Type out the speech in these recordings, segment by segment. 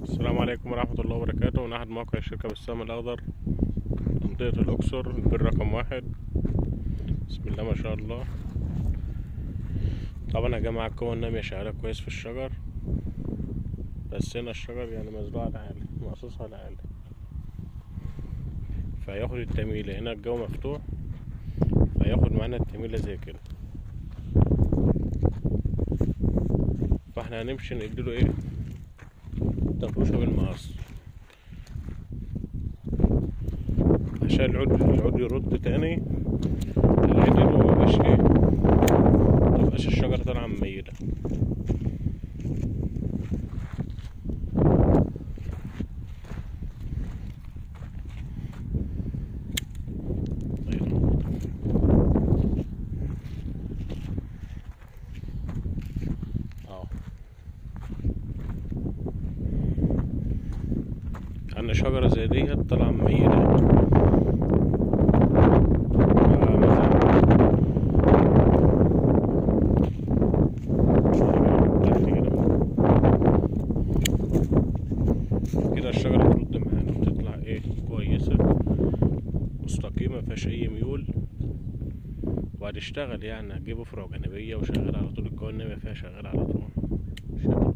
السلام عليكم ورحمة الله وبركاته من أحد مواقع الشركة بالسهم الأخضر منطقة الأقصر البير رقم واحد بسم الله ما شاء الله طبعا يا جماعة القوة النامية شغالة كويس في الشجر بس هنا الشجر يعني مزروع على عالي مقصوص على عالي فهياخد التميلة هنا الجو مفتوح فهياخد معانا التميلة زي كده فاحنا هنمشي نديله ايه تنفوشة بالمقص عشان العود العود يرد تاني العيد اللي هو مبقاش ايه متبقاش الشجرة طالعة مميلة اهو عندنا شجرة زي ديت طالعة مميلة تحت كده. كده الشجرة ترد معانا وتطلع ايه كويسة مستقيمة مفيهاش أي ميول وهتشتغل يعني هتجيب أفرع جانبية وشغال على طول القوة النامية فيها شغال على طول شغال.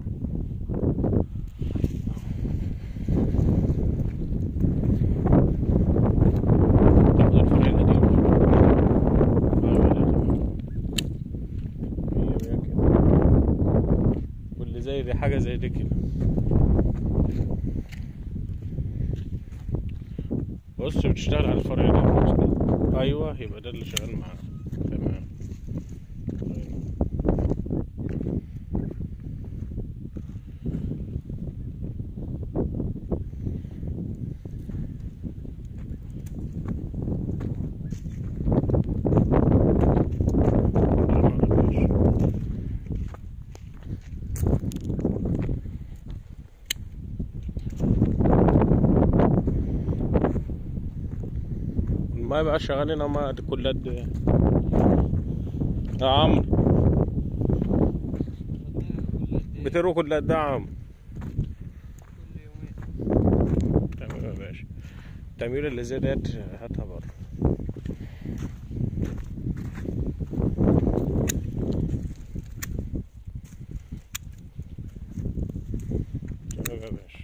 تاخد الفرع القديم أيوة ده تمام. مية مية كده واللي زي دي حاجة زي دي كده بص بتشتغل على الفرع ده أيوة يبقى ده اللي شغال معانا تمام أيوة. ما بقى شغالين ما كل قد ايه يا عمرو بتروا كل قد ايه يا عمرو تمام يا باشا التمويل اللي زي ديت هاتها بره تمام يا باشا